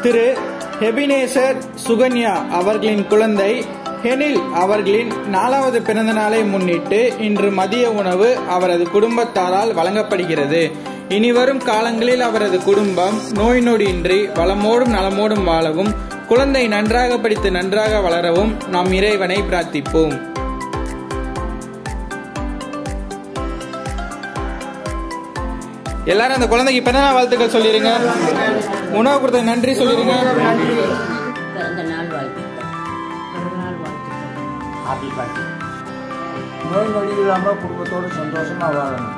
திரு ஹெபினேசர் சுகன்யா அவர்களின் குழந்தை ஹெனில் அவர்களின் நாலாவது பிறந்த நாளை முன்னிட்டு இன்று மதிய உணவு அவரது குடும்பத்தாரால் வழங்கப்படுகிறது இனிவரும் காலங்களில் அவரது குடும்பம் நோய் நொடியின்றி வளமோடும் நலமோடும் வாழவும் குழந்தை நன்றாக படித்து நன்றாக வளரவும் நாம் இறைவனை பிரார்த்திப்போம் எல்லாரும் அந்த குழந்தைக்கு பிறந்தநாள் வாழ்த்துக்கள் சொல்லிருங்க உணவு கொடுத்த நன்றி சொல்லிருங்க பிறந்த நாள் வாழ்த்துக்கள் பிறந்தநாள் வாழ்த்துக்கள் ஹாப்பி பர்த்டே நோய் நொடி இல்லாமல் குடும்பத்தோடு சந்தோஷமாக வாழணும்